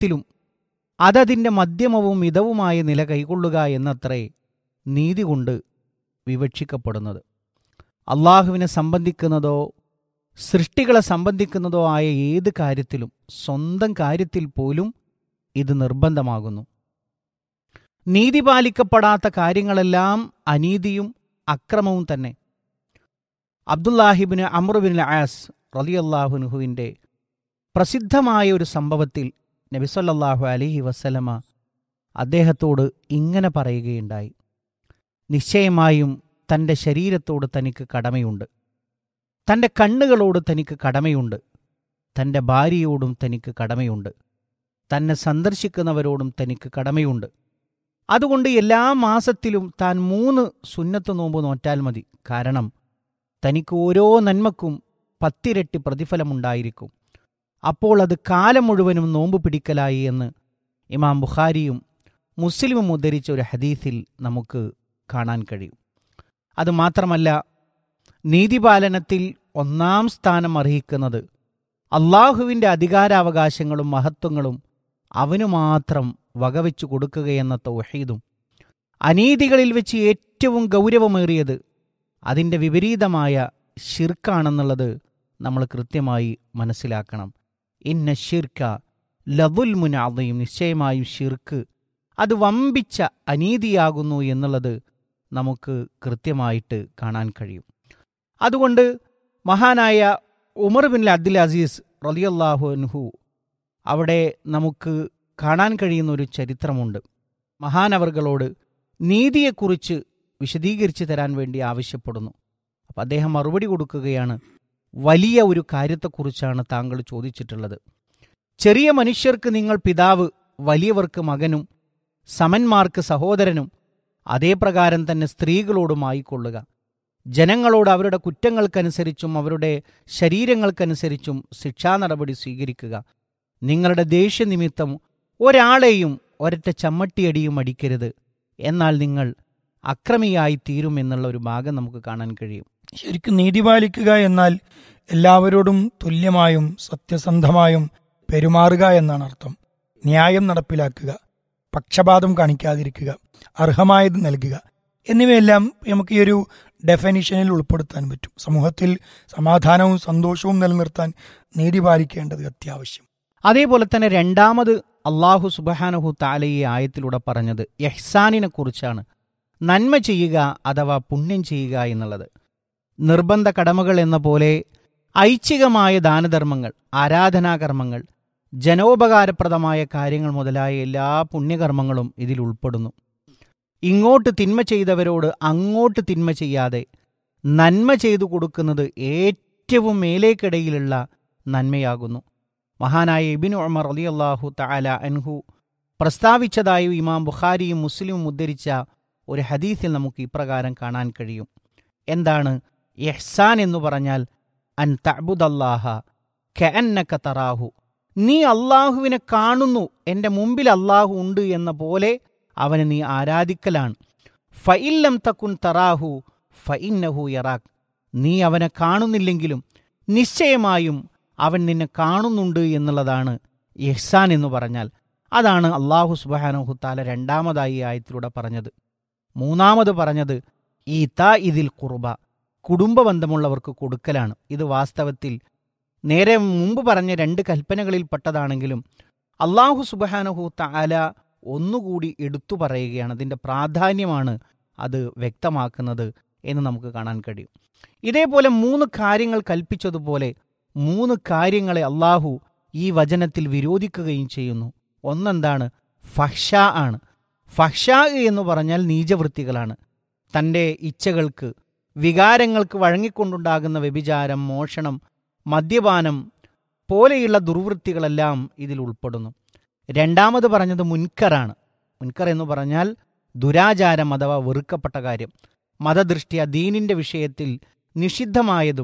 കാര്യത്തിലും അതതിൻ്റെ മധ്യമവും മിതവുമായ നില കൈക്കൊള്ളുക എന്നത്രേ നീതി കൊണ്ട് വിവക്ഷിക്കപ്പെടുന്നത് അള്ളാഹുവിനെ സംബന്ധിക്കുന്നതോ സൃഷ്ടികളെ സംബന്ധിക്കുന്നതോ ആയ ഏത് കാര്യത്തിലും സ്വന്തം കാര്യത്തിൽ പോലും ഇത് നിർബന്ധമാകുന്നു നീതി പാലിക്കപ്പെടാത്ത കാര്യങ്ങളെല്ലാം അനീതിയും അക്രമവും തന്നെ അബ്ദുല്ലാഹിബിന് അമ്രുബിൻ ആസ് റലിയല്ലാഹുനുഹുവിൻ്റെ പ്രസിദ്ധമായ ഒരു സംഭവത്തിൽ നബിസല്ലാഹു അലഹി വസ്സലമ അദ്ദേഹത്തോട് ഇങ്ങനെ പറയുകയുണ്ടായി നിശ്ചയമായും തൻ്റെ ശരീരത്തോട് തനിക്ക് കടമയുണ്ട് തൻ്റെ കണ്ണുകളോട് തനിക്ക് കടമയുണ്ട് തൻ്റെ ഭാര്യയോടും തനിക്ക് കടമയുണ്ട് തന്നെ സന്ദർശിക്കുന്നവരോടും തനിക്ക് കടമയുണ്ട് അതുകൊണ്ട് എല്ലാ മാസത്തിലും താൻ മൂന്ന് സുന്നത്ത് നോമ്പ് നോറ്റാൽ മതി കാരണം തനിക്ക് ഓരോ നന്മക്കും പത്തിരട്ടി പ്രതിഫലമുണ്ടായിരിക്കും അപ്പോൾ അത് കാലം മുഴുവനും നോമ്പ് പിടിക്കലായി എന്ന് ഇമാം ബുഖാരിയും മുസ്ലിമും ഉദ്ധരിച്ച ഒരു ഹദീസിൽ നമുക്ക് കാണാൻ കഴിയും അതുമാത്രമല്ല നീതിപാലനത്തിൽ ഒന്നാം സ്ഥാനം അർഹിക്കുന്നത് അള്ളാഹുവിൻ്റെ അധികാരാവകാശങ്ങളും മഹത്വങ്ങളും അവനു മാത്രം വകവെച്ചു കൊടുക്കുകയെന്ന തൗഹീദും അനീതികളിൽ വെച്ച് ഏറ്റവും ഗൗരവമേറിയത് അതിൻ്റെ വിപരീതമായ ഷിർക്കാണെന്നുള്ളത് നമ്മൾ കൃത്യമായി മനസ്സിലാക്കണം ഇന്ന ഷിർക്ക ലതുൽ മുനാദയും നിശ്ചയമായും ഷിർക്ക് അത് വമ്പിച്ച അനീതിയാകുന്നു എന്നുള്ളത് നമുക്ക് കൃത്യമായിട്ട് കാണാൻ കഴിയും അതുകൊണ്ട് മഹാനായ ഉമർ ബിൻ അബ്ദുൽ അസീസ് റലിയല്ലാഹു അൻഹു അവിടെ നമുക്ക് കാണാൻ കഴിയുന്ന ഒരു ചരിത്രമുണ്ട് മഹാനവർകളോട് നീതിയെക്കുറിച്ച് വിശദീകരിച്ചു തരാൻ വേണ്ടി ആവശ്യപ്പെടുന്നു അപ്പം അദ്ദേഹം മറുപടി കൊടുക്കുകയാണ് വലിയ ഒരു കാര്യത്തെക്കുറിച്ചാണ് താങ്കൾ ചോദിച്ചിട്ടുള്ളത് ചെറിയ മനുഷ്യർക്ക് നിങ്ങൾ പിതാവ് വലിയവർക്ക് മകനും സമന്മാർക്ക് സഹോദരനും അതേ പ്രകാരം തന്നെ സ്ത്രീകളോടുമായിക്കൊള്ളുക ജനങ്ങളോട് അവരുടെ കുറ്റങ്ങൾക്കനുസരിച്ചും അവരുടെ ശരീരങ്ങൾക്കനുസരിച്ചും ശിക്ഷാ നടപടി സ്വീകരിക്കുക നിങ്ങളുടെ ദേഷ്യനിമിത്തം ഒരാളെയും ഒരൊറ്റ ചമ്മട്ടിയടിയും അടിക്കരുത് എന്നാൽ നിങ്ങൾ അക്രമിയായി തീരുമെന്നുള്ള ഒരു ഭാഗം നമുക്ക് കാണാൻ കഴിയും ശരിക്കും നീതി പാലിക്കുക എന്നാൽ എല്ലാവരോടും തുല്യമായും സത്യസന്ധമായും പെരുമാറുക എന്നാണ് അർത്ഥം ന്യായം നടപ്പിലാക്കുക പക്ഷപാതം കാണിക്കാതിരിക്കുക അർഹമായത് നൽകുക എന്നിവയെല്ലാം നമുക്ക് ഈ ഒരു ഡെഫിനിഷനിൽ ഉൾപ്പെടുത്താൻ പറ്റും സമൂഹത്തിൽ സമാധാനവും സന്തോഷവും നിലനിർത്താൻ നീതി പാലിക്കേണ്ടത് അത്യാവശ്യം അതേപോലെ തന്നെ രണ്ടാമത് അള്ളാഹു സുബഹാനഹു താല ഈ ആയത്തിലൂടെ പറഞ്ഞത് യഹ്സാനിനെ കുറിച്ചാണ് നന്മ ചെയ്യുക അഥവാ പുണ്യം ചെയ്യുക എന്നുള്ളത് നിർബന്ധ കടമകൾ എന്ന പോലെ ഐച്ഛികമായ ദാനധർമ്മങ്ങൾ ആരാധനാകർമ്മങ്ങൾ ജനോപകാരപ്രദമായ കാര്യങ്ങൾ മുതലായ എല്ലാ പുണ്യകർമ്മങ്ങളും ഇതിൽ ഉൾപ്പെടുന്നു ഇങ്ങോട്ട് തിന്മ ചെയ്തവരോട് അങ്ങോട്ട് തിന്മ ചെയ്യാതെ നന്മ ചെയ്തു കൊടുക്കുന്നത് ഏറ്റവും മേലേക്കിടയിലുള്ള നന്മയാകുന്നു മഹാനായ ഇബിൻ ഉമർ അലി അള്ളാഹു തആല അൻഹു പ്രസ്താവിച്ചതായി ഇമാം ബുഖാരിയും മുസ്ലിമും ഉദ്ധരിച്ച ഒരു ഹദീസിൽ നമുക്ക് ഇപ്രകാരം കാണാൻ കഴിയും എന്താണ് യഹ്സാൻ എന്ന് പറഞ്ഞാൽ അൻ തഅബുദല്ലാഹ കഅന്നക തറാഹു നീ അള്ളാഹുവിനെ കാണുന്നു എൻ്റെ മുമ്പിൽ അള്ളാഹു ഉണ്ട് എന്ന പോലെ അവനെ നീ ആരാധിക്കലാണ് ഫഇല്ലം തക്കുൻ തറാഹു ഫഇന്നഹു യറാഖ് നീ അവനെ കാണുന്നില്ലെങ്കിലും നിശ്ചയമായും അവൻ നിന്നെ കാണുന്നുണ്ട് എന്നുള്ളതാണ് യഹ്സാൻ എന്ന് പറഞ്ഞാൽ അതാണ് അള്ളാഹു സുബാനഹുത്താല രണ്ടാമതായി ഈ ആയത്തിലൂടെ പറഞ്ഞത് മൂന്നാമത് പറഞ്ഞത് ഈ ത ഇതിൽ കുർബ കുടുംബബന്ധമുള്ളവർക്ക് കൊടുക്കലാണ് ഇത് വാസ്തവത്തിൽ നേരെ മുമ്പ് പറഞ്ഞ രണ്ട് കൽപ്പനകളിൽ പെട്ടതാണെങ്കിലും അള്ളാഹു സുബാനഹു താല ഒന്നുകൂടി എടുത്തു പറയുകയാണ് അതിൻ്റെ പ്രാധാന്യമാണ് അത് വ്യക്തമാക്കുന്നത് എന്ന് നമുക്ക് കാണാൻ കഴിയും ഇതേപോലെ മൂന്ന് കാര്യങ്ങൾ കൽപ്പിച്ചതുപോലെ മൂന്ന് കാര്യങ്ങളെ അള്ളാഹു ഈ വചനത്തിൽ വിരോധിക്കുകയും ചെയ്യുന്നു ഒന്നെന്താണ് ഫഹ്ഷ ആണ് ഫഹ്ഷ എന്ന് പറഞ്ഞാൽ നീചവൃത്തികളാണ് തൻ്റെ ഇച്ഛകൾക്ക് വികാരങ്ങൾക്ക് വഴങ്ങിക്കൊണ്ടുണ്ടാകുന്ന വ്യഭിചാരം മോഷണം മദ്യപാനം പോലെയുള്ള ദുർവൃത്തികളെല്ലാം ഇതിൽ ഉൾപ്പെടുന്നു രണ്ടാമത് പറഞ്ഞത് മുൻകറാണ് മുൻകർ എന്ന് പറഞ്ഞാൽ ദുരാചാരം അഥവാ വെറുക്കപ്പെട്ട കാര്യം മതദൃഷ്ട്യ ദീനിൻ്റെ വിഷയത്തിൽ നിഷിദ്ധമായതും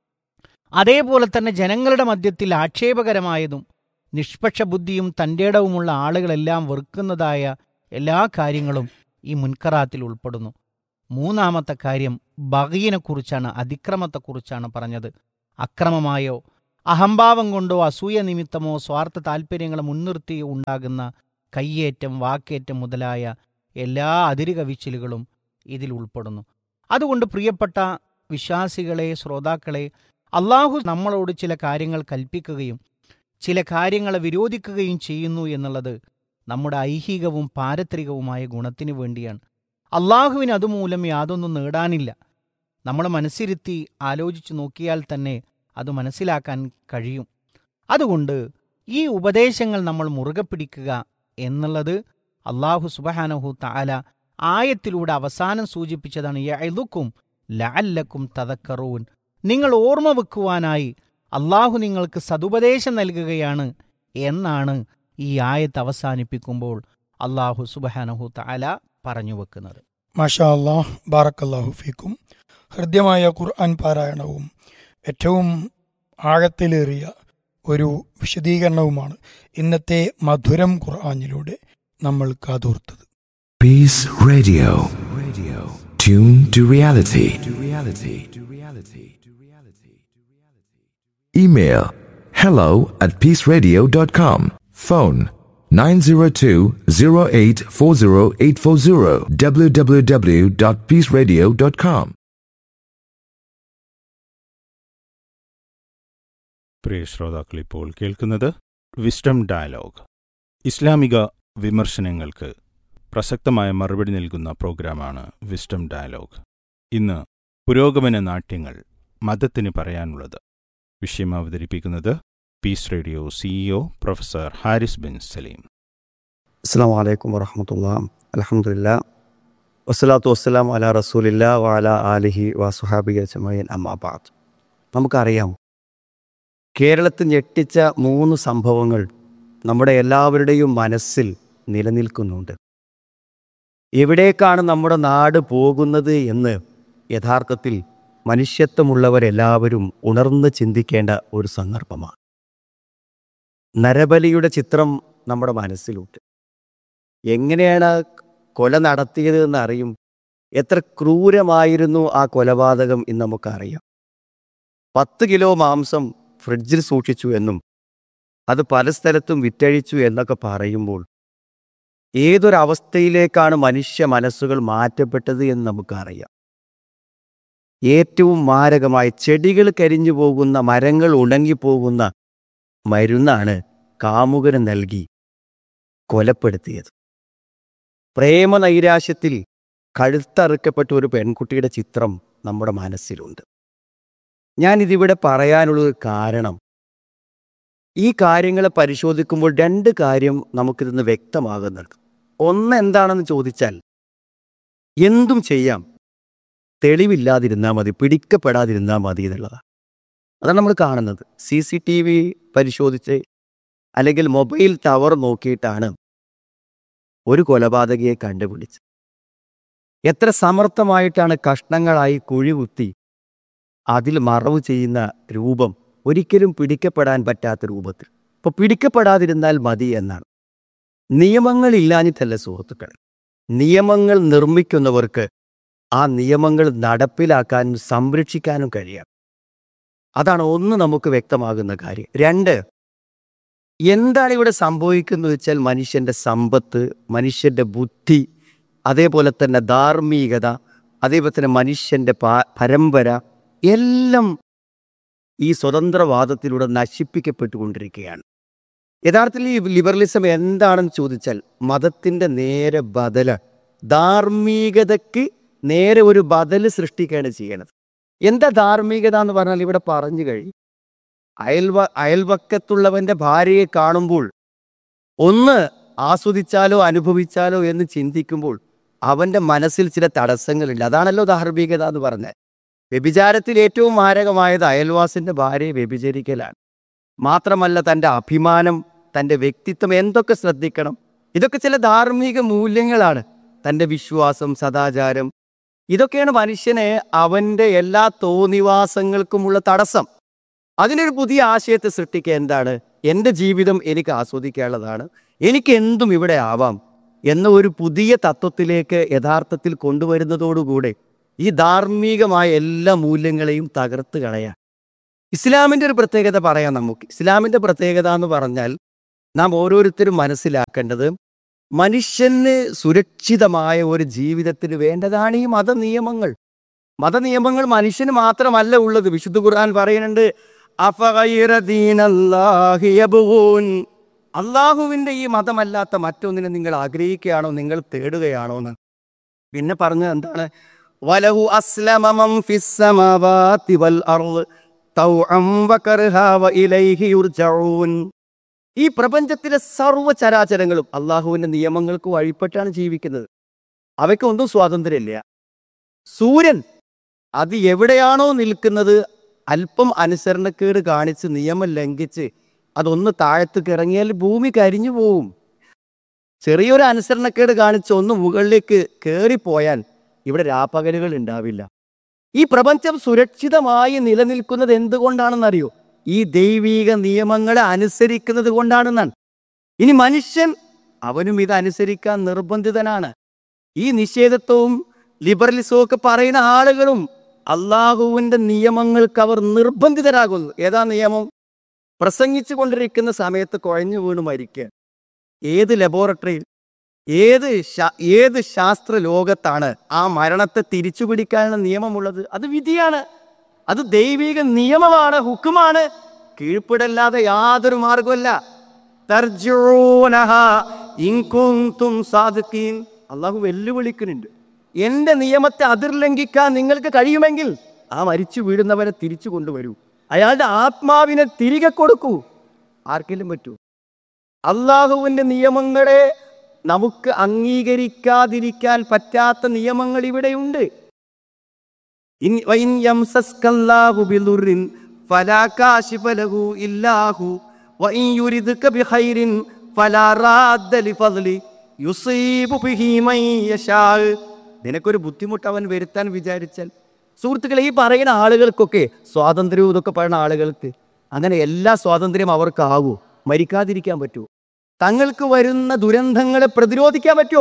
അതേപോലെ തന്നെ ജനങ്ങളുടെ മധ്യത്തിൽ ആക്ഷേപകരമായതും നിഷ്പക്ഷ ബുദ്ധിയും തൻ്റെടവുമുള്ള ആളുകളെല്ലാം വെറുക്കുന്നതായ എല്ലാ കാര്യങ്ങളും ഈ മുൻകറാത്തിൽ ഉൾപ്പെടുന്നു മൂന്നാമത്തെ കാര്യം ബഹീനെക്കുറിച്ചാണ് അതിക്രമത്തെക്കുറിച്ചാണ് പറഞ്ഞത് അക്രമമായോ അഹംഭാവം കൊണ്ടോ അസൂയ നിമിത്തമോ സ്വാർത്ഥ താൽപ്പര്യങ്ങളെ മുൻനിർത്തി ഉണ്ടാകുന്ന കയ്യേറ്റം വാക്കേറ്റം മുതലായ എല്ലാ അതിരുകവിച്ചിലുകളും ഇതിൽ ഉൾപ്പെടുന്നു അതുകൊണ്ട് പ്രിയപ്പെട്ട വിശ്വാസികളെ ശ്രോതാക്കളെ അള്ളാഹു നമ്മളോട് ചില കാര്യങ്ങൾ കൽപ്പിക്കുകയും ചില കാര്യങ്ങളെ വിരോധിക്കുകയും ചെയ്യുന്നു എന്നുള്ളത് നമ്മുടെ ഐഹികവും പാരത്രികവുമായ ഗുണത്തിനു വേണ്ടിയാണ് അള്ളാഹുവിന് അതുമൂലം യാതൊന്നും നേടാനില്ല നമ്മൾ മനസ്സിരുത്തി ആലോചിച്ചു നോക്കിയാൽ തന്നെ അത് മനസ്സിലാക്കാൻ കഴിയും അതുകൊണ്ട് ഈ ഉപദേശങ്ങൾ നമ്മൾ മുറുകെ പിടിക്കുക എന്നുള്ളത് അള്ളാഹു സുബഹാനഹു താല ആയത്തിലൂടെ അവസാനം സൂചിപ്പിച്ചതാണ് യഅ്ലുക്കും ലഅല്ലക്കും തദക്കറൂൻ നിങ്ങൾ ഓർമ്മ വെക്കുവാനായി അള്ളാഹു നിങ്ങൾക്ക് സതുപദേശം നൽകുകയാണ് എന്നാണ് ഈ ആയത്ത് അവസാനിപ്പിക്കുമ്പോൾ അള്ളാഹു സുബഹാനഹു താല പറഞ്ഞു വെക്കുന്നത് മാഷാ അള്ളാഹ് ബാറക്കല്ലാഹു ഫീക്കും ഹൃദ്യമായ ഖുർആൻ പാരായണവും ഏറ്റവും ആഴത്തിലേറിയ ഒരു വിശദീകരണവുമാണ് ഇന്നത്തെ മധുരം ഖുർആനിലൂടെ നമ്മൾ കാതോർത്തത് Peace Radio. Radio. Tune to reality. To reality. To reality. To reality. Email hello at peaceradio.com. Phone 902-0840840 www.peaceradio.com. പ്രിയ ശ്രോതാക്കൾ ഇപ്പോൾ കേൾക്കുന്നത് വിസ്ഡം ഡയലോഗ് ഇസ്ലാമിക വിമർശനങ്ങൾക്ക് പ്രസക്തമായ മറുപടി നൽകുന്ന പ്രോഗ്രാമാണ് വിസ്ഡം ഡയലോഗ് ഇന്ന് പുരോഗമന നാട്യങ്ങൾ മതത്തിന് പറയാനുള്ളത് വിഷയം അവതരിപ്പിക്കുന്നത് Peace Radio CEO professor Haris bin Saleem അസ്സാം വലൈക്കും വറഹമത്തുള്ള അലഹമുല്ല വസ്സലാത്തു വസ്സലാം അല റസൂലില്ല വാല ആലിഹി വസുഹാബി അജമയൻ അമ്മാബാദ് നമുക്കറിയാം കേരളത്തിൽ ഞെട്ടിച്ച മൂന്ന് സംഭവങ്ങൾ നമ്മുടെ എല്ലാവരുടെയും മനസ്സിൽ നിലനിൽക്കുന്നുണ്ട് എവിടേക്കാണ് നമ്മുടെ നാട് പോകുന്നത് എന്ന് യഥാർത്ഥത്തിൽ മനുഷ്യത്വമുള്ളവരെല്ലാവരും ഉണർന്ന് ചിന്തിക്കേണ്ട ഒരു സന്ദർഭമാണ് നരബലിയുടെ ചിത്രം നമ്മുടെ മനസ്സിലുണ്ട് എങ്ങനെയാണ് കൊല നടത്തിയത് എന്ന് അറിയും എത്ര ക്രൂരമായിരുന്നു ആ കൊലപാതകം എന്ന് നമുക്കറിയാം പത്ത് കിലോ മാംസം ഫ്രിഡ്ജിൽ സൂക്ഷിച്ചു എന്നും അത് പല സ്ഥലത്തും വിറ്റഴിച്ചു എന്നൊക്കെ പറയുമ്പോൾ ഏതൊരവസ്ഥയിലേക്കാണ് മനുഷ്യ മനസ്സുകൾ മാറ്റപ്പെട്ടത് എന്ന് നമുക്കറിയാം ഏറ്റവും മാരകമായി ചെടികൾ കരിഞ്ഞു പോകുന്ന മരങ്ങൾ ഉണങ്ങിപ്പോകുന്ന മരുന്നാണ് കാമുകന് നൽകി കൊലപ്പെടുത്തിയത് പ്രേമനൈരാശ്യത്തിൽ കഴുത്തറുക്കപ്പെട്ട ഒരു പെൺകുട്ടിയുടെ ചിത്രം നമ്മുടെ മനസ്സിലുണ്ട് ഞാനിതിവിടെ പറയാനുള്ളൊരു കാരണം ഈ കാര്യങ്ങളെ പരിശോധിക്കുമ്പോൾ രണ്ട് കാര്യം നമുക്കിതിന്ന് വ്യക്തമാകുന്നുണ്ട് ഒന്ന് എന്താണെന്ന് ചോദിച്ചാൽ എന്തും ചെയ്യാം തെളിവില്ലാതിരുന്നാൽ മതി പിടിക്കപ്പെടാതിരുന്നാൽ മതി എന്നുള്ളതാണ് അതാണ് നമ്മൾ കാണുന്നത് സി സി ടി വി പരിശോധിച്ച് അല്ലെങ്കിൽ മൊബൈൽ ടവർ നോക്കിയിട്ടാണ് ഒരു കൊലപാതകയെ കണ്ടുപിടിച്ചത് എത്ര സമർത്ഥമായിട്ടാണ് കഷ്ണങ്ങളായി കുഴികുത്തി അതിൽ മറവ് ചെയ്യുന്ന രൂപം ഒരിക്കലും പിടിക്കപ്പെടാൻ പറ്റാത്ത രൂപത്തിൽ ഇപ്പോൾ പിടിക്കപ്പെടാതിരുന്നാൽ മതി എന്നാണ് നിയമങ്ങളില്ലാഞ്ഞിട്ടല്ല സുഹൃത്തുക്കൾ നിയമങ്ങൾ നിർമ്മിക്കുന്നവർക്ക് ആ നിയമങ്ങൾ നടപ്പിലാക്കാനും സംരക്ഷിക്കാനും കഴിയണം അതാണ് ഒന്ന് നമുക്ക് വ്യക്തമാകുന്ന കാര്യം രണ്ട് എന്താണ് ഇവിടെ സംഭവിക്കുന്നത് വെച്ചാൽ മനുഷ്യൻ്റെ സമ്പത്ത് മനുഷ്യൻ്റെ ബുദ്ധി അതേപോലെ തന്നെ ധാർമ്മികത അതേപോലെ തന്നെ മനുഷ്യൻ്റെ പാ- പരമ്പര എല്ലാം ഈ സ്വതന്ത്രവാദത്തിലൂടെ നശിപ്പിക്കപ്പെട്ടുകൊണ്ടിരിക്കുകയാണ് യഥാർത്ഥത്തിൽ ഈ ലിബറലിസം എന്താണെന്ന് ചോദിച്ചാൽ മതത്തിൻ്റെ നേരെ ബദല ധാർമ്മികതയ്ക്ക് നേരെ ഒരു ബദല് സൃഷ്ടിക്കുകയാണ് ചെയ്യണത് എന്താ ധാർമ്മികത എന്ന് പറഞ്ഞാൽ ഇവിടെ പറഞ്ഞു കഴിയും അയൽവ അയൽവക്കത്തുള്ളവൻ്റെ ഭാര്യയെ കാണുമ്പോൾ ഒന്ന് ആസ്വദിച്ചാലോ അനുഭവിച്ചാലോ എന്ന് ചിന്തിക്കുമ്പോൾ അവൻ്റെ മനസ്സിൽ ചില തടസ്സങ്ങളില്ല അതാണല്ലോ ധാർമ്മികത എന്ന് പറഞ്ഞത് വ്യഭിചാരത്തിൽ ഏറ്റവും മാരകമായത് അയൽവാസിൻ്റെ ഭാര്യയെ വ്യഭിചരിക്കലാണ് മാത്രമല്ല തൻ്റെ അഭിമാനം തൻ്റെ വ്യക്തിത്വം എന്തൊക്കെ ശ്രദ്ധിക്കണം ഇതൊക്കെ ചില ധാർമ്മിക മൂല്യങ്ങളാണ് തൻ്റെ വിശ്വാസം സദാചാരം ഇതൊക്കെയാണ് മനുഷ്യനെ അവൻ്റെ എല്ലാ തോന്നിവാസങ്ങൾക്കുമുള്ള തടസ്സം അതിനൊരു പുതിയ ആശയത്തെ സൃഷ്ടിക്കുക എന്താണ് എൻ്റെ ജീവിതം എനിക്ക് ആസ്വദിക്കാനുള്ളതാണ് എനിക്ക് എന്തും ഇവിടെ ആവാം എന്ന ഒരു പുതിയ തത്വത്തിലേക്ക് യഥാർത്ഥത്തിൽ കൊണ്ടുവരുന്നതോടുകൂടെ ഈ ധാർമ്മികമായ എല്ലാ മൂല്യങ്ങളെയും തകർത്ത് കളയാൻ ഇസ്ലാമിൻ്റെ ഒരു പ്രത്യേകത പറയാം നമുക്ക് ഇസ്ലാമിൻ്റെ പ്രത്യേകത എന്ന് പറഞ്ഞാൽ നാം ഓരോരുത്തരും മനസ്സിലാക്കേണ്ടത് മനുഷ്യന് സുരക്ഷിതമായ ഒരു ജീവിതത്തിന് വേണ്ടതാണ് ഈ മതനിയമങ്ങൾ മതനിയമങ്ങൾ മനുഷ്യന് മാത്രമല്ല ഉള്ളത് വിശുദ്ധ ഖുർആൻ പറയുന്നുണ്ട് അഫഗൈറ ദീനല്ലാഹി യബ്ഗൂൻ. അള്ളാഹുവിൻ്റെ ഈ മതമല്ലാത്ത മറ്റൊന്നിനെ നിങ്ങൾ ആഗ്രഹിക്കുകയാണോ നിങ്ങൾ തേടുകയാണോ എന്ന് പിന്നെ പറഞ്ഞത് എന്താണ് വലഹു അസ്ലമമം ഫിസ്സമാവാതി വൽ അർള് തൗഅം വകർഹാ വഇലൈഹി യുർജഊൻ ഈ പ്രപഞ്ചത്തിലെ സർവ്വ ചരാചരങ്ങളും അള്ളാഹുവിൻ്റെ നിയമങ്ങൾക്ക് വഴിപ്പെട്ടാണ് ജീവിക്കുന്നത് അവയ്ക്കൊന്നും സ്വാതന്ത്ര്യമില്ല സൂര്യൻ അത് എവിടെയാണോ നിൽക്കുന്നത് അല്പം അനുസരണക്കേട് കാണിച്ച് നിയമം ലംഘിച്ച് അതൊന്ന് താഴത്തേക്ക് ഇറങ്ങിയാൽ ഭൂമി കരിഞ്ഞു പോവും ചെറിയൊരു അനുസരണക്കേട് കാണിച്ച് ഒന്ന് മുകളിലേക്ക് കയറിപ്പോയാൽ ഇവിടെ രാപ്പകലുകൾ ഉണ്ടാവില്ല ഈ പ്രപഞ്ചം സുരക്ഷിതമായി നിലനിൽക്കുന്നത് എന്തുകൊണ്ടാണെന്നറിയോ ഈ ദൈവീക നിയമങ്ങളെ അനുസരിക്കുന്നത് കൊണ്ടാണെന്നാണ് ഇനി മനുഷ്യൻ അവനും ഇത് അനുസരിക്കാൻ നിർബന്ധിതനാണ് ഈ നിഷേധത്വവും ലിബറലിസവും ഒക്കെ പറയുന്ന ആളുകളും അള്ളാഹുവിൻ്റെ നിയമങ്ങൾക്ക് അവർ നിർബന്ധിതരാകുന്നു ഏതാ നിയമം പ്രസംഗിച്ചു കൊണ്ടിരിക്കുന്ന സമയത്ത് കുഴഞ്ഞു വീണ് മരിക്കുക ഏത് ലബോറട്ടറിയിൽ ഏത് ശാ- ഏത് ശാസ്ത്ര ലോകത്താണ് ആ മരണത്തെ തിരിച്ചു പിടിക്കാനുള്ള നിയമമുള്ളത് അത് വിധിയാണ് അത് ദൈവിക നിയമമാണ് ഹുക്കുമാണ് കീഴ്പ്പെടല്ലാതെ യാതൊരു മാർഗമല്ല തർജൂനഹ ഇൻ കുന്തും സാദിഖീൻ. അള്ളാഹു വെല്ലുവിളിക്കുന്നുണ്ട് എന്റെ നിയമത്തെ അതിർലംഘിക്കാൻ നിങ്ങൾക്ക് കഴിയുമെങ്കിൽ ആ മരിച്ചു വീഴുന്നവനെ തിരിച്ചു കൊണ്ടുവരൂ അയാളുടെ ആത്മാവിനെ തിരികെ കൊടുക്കൂ ആർക്കെങ്കിലും പറ്റൂ അള്ളാഹുവിൻ്റെ നിയമങ്ങളെ നമുക്ക് അംഗീകരിക്കാതിരിക്കാൻ പറ്റാത്ത നിയമങ്ങൾ ഇവിടെയുണ്ട് ഇൻ- വഇൻ യംസസ്കല്ലാഹു ബിദുർരിൻ ഫലാ കാശിഫ ലഹു ഇല്ലാഹു വഇൻ യുരിദ്ക ബിഖൈരിൻ ഫലാ റാദ്ദ ലിഫദ്ലി യുസീബു ബിഹി മൻ യശാ നിനക്കൊരു ബുദ്ധിമുട്ട് അവൻ വരുത്താൻ വിചാരിച്ചാൽ സുഹൃത്തുക്കളെ ഈ പറയുന്ന ആളുകൾക്കൊക്കെ സ്വാതന്ത്ര്യവും ഇതൊക്കെ പറയുന്ന ആളുകൾക്ക് അങ്ങനെ എല്ലാ സ്വാതന്ത്ര്യം അവർക്കാവൂ മരിക്കാതിരിക്കാൻ പറ്റുമോ തങ്ങൾക്ക് വരുന്ന ദുരന്തങ്ങളെ പ്രതിരോധിക്കാൻ പറ്റുമോ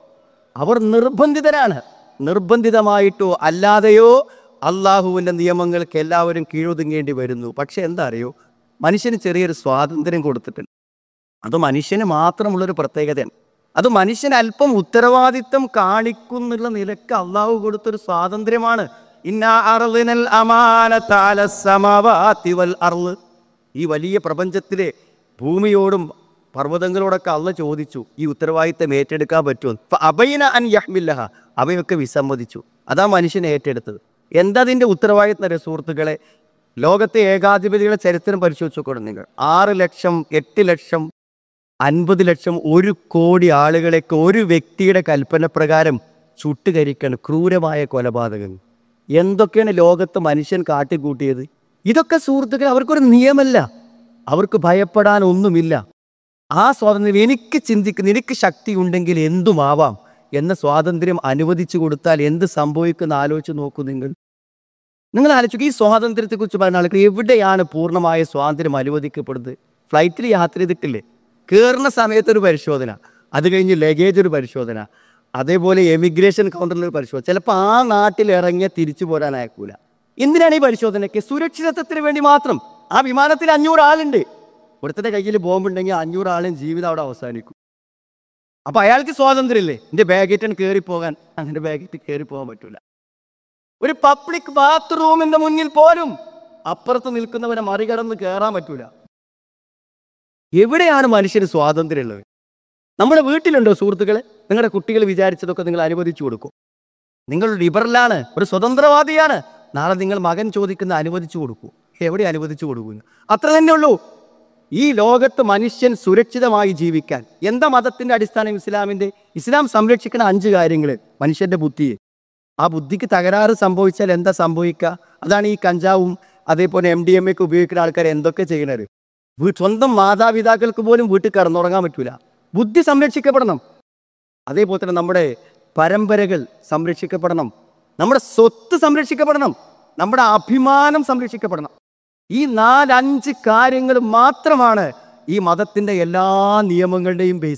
അവർ നിർബന്ധിതരാണ് നിർബന്ധിതമായിട്ടോ അല്ലാതെയോ അള്ളാഹുവിൻ്റെ നിയമങ്ങൾക്ക് എല്ലാവരും കീഴൊതുങ്ങേണ്ടി വരുന്നു പക്ഷെ എന്താ അറിയോ മനുഷ്യന് ചെറിയൊരു സ്വാതന്ത്ര്യം കൊടുത്തിട്ടുണ്ട് അത് മനുഷ്യന് മാത്രമുള്ളൊരു പ്രത്യേകതയാണ് അത് മനുഷ്യന് അല്പം ഉത്തരവാദിത്വം കാണിക്കുന്നുള്ള നിലക്ക് അള്ളാഹു കൊടുത്തൊരു സ്വാതന്ത്ര്യമാണ് ഇന്നാ അർളിനൽ അമാനത അല സമാവാതി വൽ അർള്. ഈ വലിയ പ്രപഞ്ചത്തിലെ ഭൂമിയോടും പർവ്വതങ്ങളോടൊക്കെ അള്ള ചോദിച്ചു ഈ ഉത്തരവാദിത്തം ഏറ്റെടുക്കാൻ പറ്റുമോ അബൈന അൻ യഹ്മില്ലഹ അവയൊക്കെ വിസമ്മതിച്ചു അതാ മനുഷ്യൻ ഏറ്റെടുത്തത് എന്താ അതിൻ്റെ ഉത്തരവാദിത്തം അറിയോ സുഹൃത്തുക്കളെ ലോകത്തെ ഏകാധിപതികളുടെ ചരിത്രം പരിശോധിച്ചു നോക്കണം നിങ്ങൾ ആറ് ലക്ഷം എട്ട് ലക്ഷം അൻപത് ലക്ഷം ഒരു കോടി ആളുകളെയൊക്കെ ഒരു വ്യക്തിയുടെ കൽപ്പന പ്രകാരം ചുട്ടുകരിക്കണം ക്രൂരമായ കൊലപാതകങ്ങൾ എന്തൊക്കെയാണ് ലോകത്ത് മനുഷ്യൻ കാട്ടിക്കൂട്ടിയത് ഇതൊക്കെ സുഹൃത്തുക്കൾ അവർക്കൊരു നിയമമല്ല അവർക്ക് ഭയപ്പെടാൻ ഒന്നുമില്ല ആ സ്വാതന്ത്ര്യം എനിക്ക് ചിന്തിക്കുന്ന എനിക്ക് ശക്തി ഉണ്ടെങ്കിൽ എന്തുമാവാം എന്ന സ്വാതന്ത്ര്യം അനുവദിച്ചു കൊടുത്താൽ എന്ത് സംഭവിക്കുന്ന ആലോചിച്ച് നോക്കൂ നിങ്ങൾ നിങ്ങൾ ആലോചിക്കും ഈ സ്വാതന്ത്ര്യത്തെക്കുറിച്ച് പറയുന്ന ആൾക്ക് എവിടെയാണ് പൂർണ്ണമായ സ്വാതന്ത്ര്യം അനുവദിക്കപ്പെടുന്നത് ഫ്ലൈറ്റിൽ യാത്ര ചെയ്തിട്ടില്ലേ കയറുന്ന സമയത്ത് ഒരു പരിശോധന അത് കഴിഞ്ഞ് ലഗേജ് ഒരു പരിശോധന അതേപോലെ എമിഗ്രേഷൻ കൗണ്ടറിൽ ഒരു പരിശോധന ചിലപ്പോൾ ആ നാട്ടിൽ ഇറങ്ങിയ തിരിച്ചു പോരാൻ അയക്കൂല എന്തിനാണ് ഈ പരിശോധനയ്ക്ക് സുരക്ഷിതത്വത്തിന് വേണ്ടി മാത്രം ആ വിമാനത്തിൽ അഞ്ഞൂറ് ആളുണ്ട് ഒരുത്തൻ്റെ കയ്യിൽ ബോംബുണ്ടെങ്കിൽ അഞ്ഞൂറ് ആളും ജീവിതം അവിടെ അവസാനിക്കും അപ്പൊ അയാൾക്ക് സ്വാതന്ത്ര്യമില്ലേ എന്റെ ബാഗേറ്റൻ കയറി പോകാൻ അങ്ങനെ ബാഗേറ്റ് കയറി പോകാൻ പറ്റൂല ഒരു പബ്ലിക് ബാത്റൂമിന്റെ മുന്നിൽ പോലും അപ്പുറത്ത് നിൽക്കുന്നവനെ മറികടന്ന് കയറാൻ പറ്റൂല എവിടെയാണ് മനുഷ്യന് സ്വാതന്ത്ര്യമുള്ളത് നമ്മുടെ വീട്ടിലുണ്ടോ സുഹൃത്തുക്കളെ നിങ്ങളുടെ കുട്ടികൾ വിചാരിച്ചതൊക്കെ നിങ്ങൾ അനുവദിച്ചു കൊടുക്കും നിങ്ങൾ ലിബറലാണ് ഒരു സ്വതന്ത്രവാദിയാണ് നാളെ നിങ്ങൾ മകൻ ചോദിക്കുന്ന അനുവദിച്ചു കൊടുക്കൂ എവിടെ അനുവദിച്ചു കൊടുക്കുന്നു അത്ര തന്നെ ഉള്ളൂ ഈ ലോകത്ത് മനുഷ്യൻ സുരക്ഷിതമായി ജീവിക്കാൻ എന്താ മതത്തിന്റെ അടിസ്ഥാനം ഇസ്ലാമിന്റെ ഇസ്ലാം സംരക്ഷിക്കുന്ന അഞ്ച് കാര്യങ്ങൾ മനുഷ്യന്റെ ബുദ്ധിയെ ആ ബുദ്ധിക്ക് തകരാറ് സംഭവിച്ചാൽ എന്താ സംഭവിക്കുക അതാണ് ഈ കഞ്ചാവും അതേപോലെ എം ഡി എം ഒക്കെ ഉപയോഗിക്കുന്ന ആൾക്കാർ എന്തൊക്കെ ചെയ്യണത് വീ സ്വന്തം മാതാപിതാക്കൾക്ക് പോലും വീട്ടിൽ കിടന്നുറങ്ങാൻ പറ്റൂല ബുദ്ധി സംരക്ഷിക്കപ്പെടണം അതേപോലെ തന്നെ നമ്മുടെ പരമ്പരകൾ സംരക്ഷിക്കപ്പെടണം നമ്മുടെ സ്വത്ത് സംരക്ഷിക്കപ്പെടണം നമ്മുടെ അഭിമാനം സംരക്ഷിക്കപ്പെടണം ഈ നാലഞ്ച് കാര്യങ്ങൾ മാത്രമാണ് ഈ മതത്തിന്റെ എല്ലാ നിയമങ്ങളുടെയും ബേസ്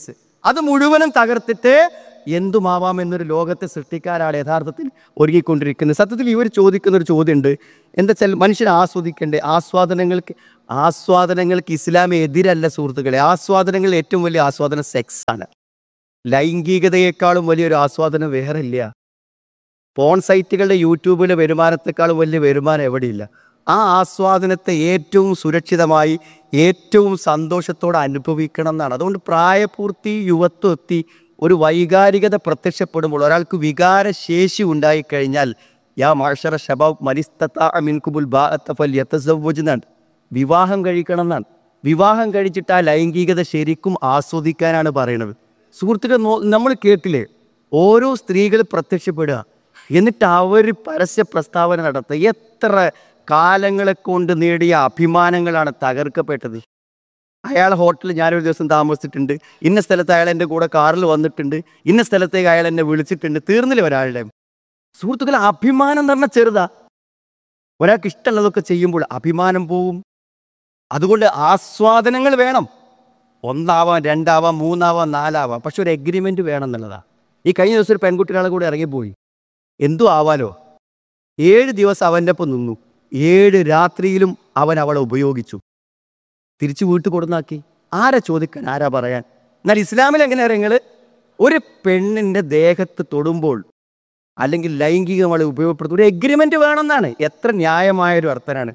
അത് മുഴുവനും തകർത്തിട്ട് എന്തുമാവാം എന്നൊരു ലോകത്തെ സൃഷ്ടിക്കാനാണ് യഥാർത്ഥത്തിൽ ഒരുങ്ങിക്കൊണ്ടിരിക്കുന്നത് സത്യത്തിൽ ഇവർ ചോദിക്കുന്ന ഒരു ചോദ്യമുണ്ട് എന്താ വെച്ചാൽ മനുഷ്യൻ ആസ്വദിക്കേണ്ടേ ആസ്വാദനങ്ങൾക്ക് ആസ്വാദനങ്ങൾക്ക് ഇസ്ലാം എതിരല്ല സുഹൃത്തുക്കളെ ആസ്വാദനങ്ങളിൽ ഏറ്റവും വലിയ ആസ്വാദനം സെക്സ് ആണ് ലൈംഗികതയേക്കാളും വലിയൊരു ആസ്വാദനം വേറെ ഇല്ല പോൺ സൈറ്റുകളുടെ യൂട്യൂബിലെ വരുമാനത്തെക്കാളും വലിയ വരുമാനം എവിടെയില്ല ആ ആസ്വാദനത്തെ ഏറ്റവും സുരക്ഷിതമായി ഏറ്റവും സന്തോഷത്തോടെ അനുഭവിക്കണം എന്നാണ് അതുകൊണ്ട് പ്രായപൂർത്തി യുവത്വം എത്തി ഒരു വൈകാരികത പ്രത്യക്ഷപ്പെടുമ്പോൾ ഒരാൾക്ക് വികാരശേഷി ഉണ്ടായിക്കഴിഞ്ഞാൽ യാ മാഷറ ഷബാബ് മനിസ്തമിൻകുബുൽ എന്നാണ് വിവാഹം കഴിക്കണം എന്നാണ് വിവാഹം കഴിച്ചിട്ട് ആ ലൈംഗികത ശരിക്കും ആസ്വദിക്കാനാണ് പറയുന്നത് സുഹൃത്തുക്കൾ നോ- നമ്മൾ കേട്ടില്ലേ ഓരോ സ്ത്രീകൾ പ്രത്യക്ഷപ്പെടുക എന്നിട്ട് അവർ പരസ്യ പ്രസ്താവന നടത്തുക എത്ര കാലങ്ങളെ കൊണ്ട് നേടിയ അഭിമാനങ്ങളാണ് തകർക്കപ്പെട്ടത് അയാൾ ഹോട്ടലിൽ ഞാനൊരു ദിവസം താമസിച്ചിട്ടുണ്ട് ഇന്ന സ്ഥലത്ത് അയാൾ എൻ്റെ കൂടെ കാറിൽ വന്നിട്ടുണ്ട് ഇന്ന സ്ഥലത്തേക്ക് അയാൾ എന്നെ വിളിച്ചിട്ടുണ്ട് തീർന്നില്ല ഒരാളുടെ സുഹൃത്തുക്കളെ അഭിമാനം എന്ന് പറഞ്ഞാൽ ചെറുതാ ഒരാൾക്ക് ഇഷ്ടമുള്ളതൊക്കെ ചെയ്യുമ്പോൾ അഭിമാനം പോവും അതുകൊണ്ട് ആസ്വാദനങ്ങൾ വേണം ഒന്നാവാം രണ്ടാവാം മൂന്നാവാം നാലാവാം പക്ഷെ ഒരു എഗ്രിമെന്റ് വേണം എന്നുള്ളതാ ഈ കഴിഞ്ഞ ദിവസം ഒരു പെൺകുട്ടികളെ കൂടെ ഇറങ്ങിപ്പോയി എന്തു ആവാലോ ഏഴ് ദിവസം അവൻ്റെ ഒപ്പം നിന്നു ഏഴ് രാത്രിയിലും അവൻ അവളെ ഉപയോഗിച്ചു തിരിച്ചു വീട്ടിൽ കൊടുന്നാക്കി ആരാ ചോദിക്കാൻ ആരാ പറയാൻ എന്നാൽ ഇസ്ലാമിൽ എങ്ങനെയാ നിങ്ങൾ ഒരു പെണ്ണിൻ്റെ ദേഹത്ത് തൊടുമ്പോൾ അല്ലെങ്കിൽ ലൈംഗികമായി ഉപയോഗപ്പെടുത്തും ഒരു എഗ്രിമെന്റ് വേണമെന്നാണ് എത്ര ന്യായമായ ഒരു അർത്ഥനാണ്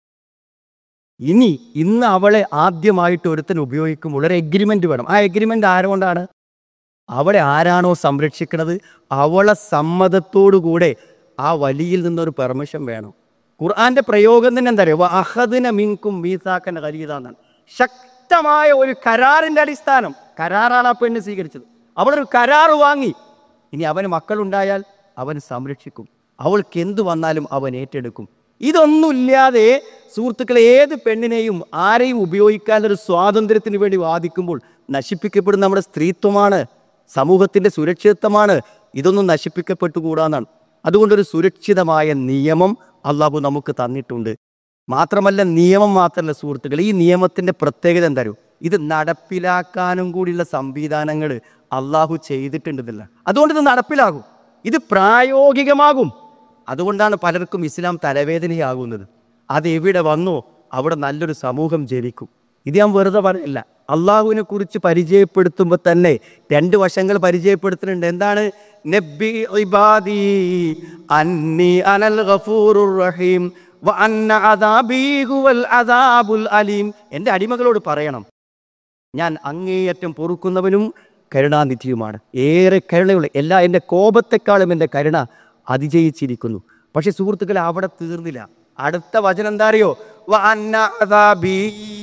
ഇനി ഇന്ന് അവളെ ആദ്യമായിട്ട് ഒരുത്തൻ ഉപയോഗിക്കുമ്പോൾ ഒരു എഗ്രിമെന്റ് വേണം ആ എഗ്രിമെന്റ് ആരുകൊണ്ടാണ് അവളെ ആരാണോ സംരക്ഷിക്കുന്നത് അവളെ സമ്മതത്തോടുകൂടെ ആ വലിയിൽ നിന്നൊരു പെർമിഷൻ വേണം ഖുർആന്റെ പ്രയോഗം തന്നെ എന്താ പറയുക അഹദിന മിൻകും മീസാക്കൻ ഖലീദാന്നാണ് ശക്തമായ ഒരു കരാറിന്റെ അടിസ്ഥാനം കരാറാണ് ആ പെണ്ണ് സ്വീകരിച്ചത് അവളൊരു കരാർ വാങ്ങി ഇനി അവന് മക്കളുണ്ടായാൽ അവൻ സംരക്ഷിക്കും അവൾക്ക് എന്തു വന്നാലും അവൻ ഏറ്റെടുക്കും ഇതൊന്നുമില്ലാതെ സുഹൃത്തുക്കളെ ഏത് പെണ്ണിനെയും ആരെയും ഉപയോഗിക്കാനൊരു സ്വാതന്ത്ര്യത്തിന് വേണ്ടി വാദിക്കുമ്പോൾ നശിപ്പിക്കപ്പെടുന്ന നമ്മുടെ സ്ത്രീത്വമാണ് സമൂഹത്തിന്റെ സുരക്ഷിതത്വമാണ് ഇതൊന്നും നശിപ്പിക്കപ്പെട്ടുകൂടാന്നാണ് അതുകൊണ്ടൊരു സുരക്ഷിതമായ നിയമം അള്ളാഹു നമുക്ക് തന്നിട്ടുണ്ട് മാത്രമല്ല നിയമം മാത്രമല്ല സുഹൃത്തുക്കൾ ഈ നിയമത്തിന്റെ പ്രത്യേകത എന്താ അറിയോ ഇത് നടപ്പിലാക്കാനും കൂടിയുള്ള സംവിധാനങ്ങൾ അള്ളാഹു ചെയ്തിട്ടുണ്ടെന്നില്ല അതുകൊണ്ട് ഇത് നടപ്പിലാകും ഇത് പ്രായോഗികമാകും അതുകൊണ്ടാണ് പലർക്കും ഇസ്ലാം തലവേദനയാകുന്നത് അത് എവിടെ വന്നോ അവിടെ നല്ലൊരു സമൂഹം ജനിക്കും ഇത് ഞാൻ വെറുതെ പറയില്ല അള്ളാഹുവിനെ കുറിച്ച് പരിചയപ്പെടുത്തുമ്പോൾ തന്നെ രണ്ട് വശങ്ങൾ പരിചയപ്പെടുത്തുന്നുണ്ട് എന്താണ് നബ്ബി ഇബാദി അന്നി അനൽ ഗഫൂറുർ റഹീം വ അന്ന അദാബി ഹുവൽ അദാബുൽ അലീം എൻ്റെ അടിമകളോട് പറയണം ഞാൻ അങ്ങേയറ്റം പൊറുക്കുന്നവനും കരുണാനിധിയുമാണ് ഏറെ കരുണയുള്ള എല്ലാ എൻ്റെ കോപത്തെക്കാളും എൻ്റെ കരുണ അതിജയിച്ചിരിക്കുന്നു പക്ഷെ സുഹൃത്തുക്കളെ അവിടെ തീർന്നില്ല അടുത്ത വചനം എന്താ അറിയോ വ അന്ന അദാബി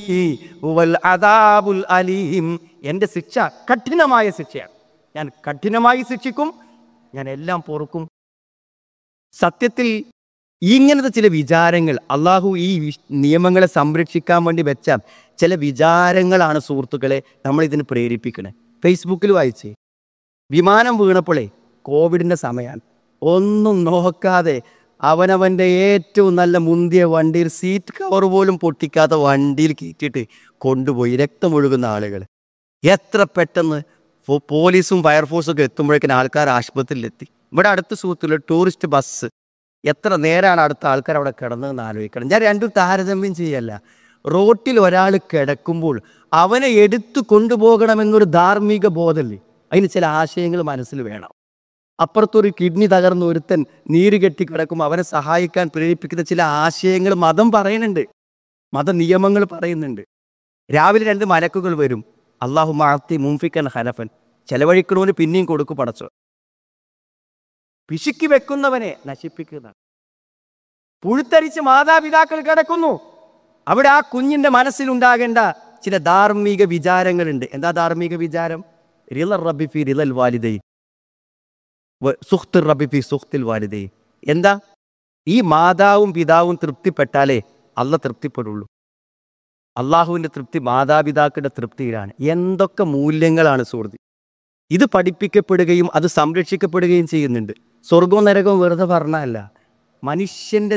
ഹുവൽ അദാബുൽ അലീം എൻ്റെ ശിക്ഷ കഠിനമായ ശിക്ഷയാണ് ഞാൻ കഠിനമായി ശിക്ഷിക്കും ഞാൻ എല്ലാം പൊറുക്കും സത്യത്തിൽ ഇങ്ങനത്തെ ചില വിചാരങ്ങൾ അള്ളാഹു ഈ വിശ്- നിയമങ്ങളെ സംരക്ഷിക്കാൻ വേണ്ടി വെച്ച ചില വിചാരങ്ങളാണ് സുഹൃത്തുക്കളെ നമ്മൾ ഇതിന് പ്രേരിപ്പിക്കണേ ഫേസ്ബുക്കിൽ വായിച്ചേ വിമാനം വീണപ്പോഴേ കോവിഡിൻ്റെ സമയമാണ് ഒന്നും നോക്കാതെ അവനവൻ്റെ ഏറ്റവും നല്ല മുന്തിയ വണ്ടിയിൽ സീറ്റ് കവർ പോലും പൊട്ടിക്കാത്ത വണ്ടിയിൽ കയറ്റിയിട്ട് കൊണ്ടുപോയി രക്തമൊഴുകുന്ന ആളുകൾ എത്ര പെട്ടെന്ന് ഫോ- പോലീസും ഫയർഫോഴ്സും ഒക്കെ എത്തുമ്പോഴേക്കും ആൾക്കാർ ആശുപത്രിയിലെത്തി ഇവിടെ അടുത്ത സുഹൃത്തുക്കൾ ടൂറിസ്റ്റ് ബസ് എത്ര നേരമാണ് അടുത്ത ആൾക്കാർ അവിടെ കിടന്നതെന്ന് ആലോചിക്കണം ഞാൻ രണ്ടും താരതമ്യം ചെയ്യല്ല റോട്ടിൽ ഒരാൾ കിടക്കുമ്പോൾ അവനെ എടുത്തു കൊണ്ടുപോകണമെന്നൊരു ധാർമ്മിക ബോധമല്ലേ അതിന് ചില ആശയങ്ങൾ മനസ്സിൽ വേണം അപ്പുറത്തൊരു കിഡ്നി തകർന്ന ഒരുത്തൻ നീര് കെട്ടി കിടക്കുമ്പോൾ അവനെ സഹായിക്കാൻ പ്രേരിപ്പിക്കുന്ന ചില ആശയങ്ങൾ മതം പറയുന്നുണ്ട് മത നിയമങ്ങൾ പറയുന്നുണ്ട് രാവിലെ രണ്ട് മലക്കുകൾ വരും അള്ളാഹു മാത്തി മുംഫിക്കൻ ഹനഫൻ ചെലവഴിക്കണോന് പിന്നെയും കൊടുക്കും പടച്ചോ പിശുക്കി വെക്കുന്നവനെ നശിപ്പിക്കുന്ന പുഴുത്തരിച്ച് മാതാപിതാക്കൾ കിടക്കുന്നു അവിടെ ആ കുഞ്ഞിന്റെ മനസ്സിലുണ്ടാകേണ്ട ചില ധാർമ്മിക വിചാരങ്ങളുണ്ട് എന്താ ധാർമ്മിക വിചാരം റിലർ റബ്ബി ഫി റിലൽ വാലിദൈ സുഖ്ത് റബ്ബി ഫി സുഖ്തിൽ വാലിദൈ എന്താ ഈ മാതാവും പിതാവും തൃപ്തിപ്പെട്ടാലേ അല്ല തൃപ്തിപ്പെടുള്ളൂ അള്ളാഹുവിൻ്റെ തൃപ്തി മാതാപിതാക്കളുടെ തൃപ്തിയിലാണ് എന്തൊക്കെ മൂല്യങ്ങളാണ് സുഹൃത്തി ഇത് പഠിപ്പിക്കപ്പെടുകയും അത് സംരക്ഷിക്കപ്പെടുകയും ചെയ്യുന്നുണ്ട് സ്വർഗവും നരകവും വെറുതെ പറഞ്ഞല്ല മനുഷ്യന്റെ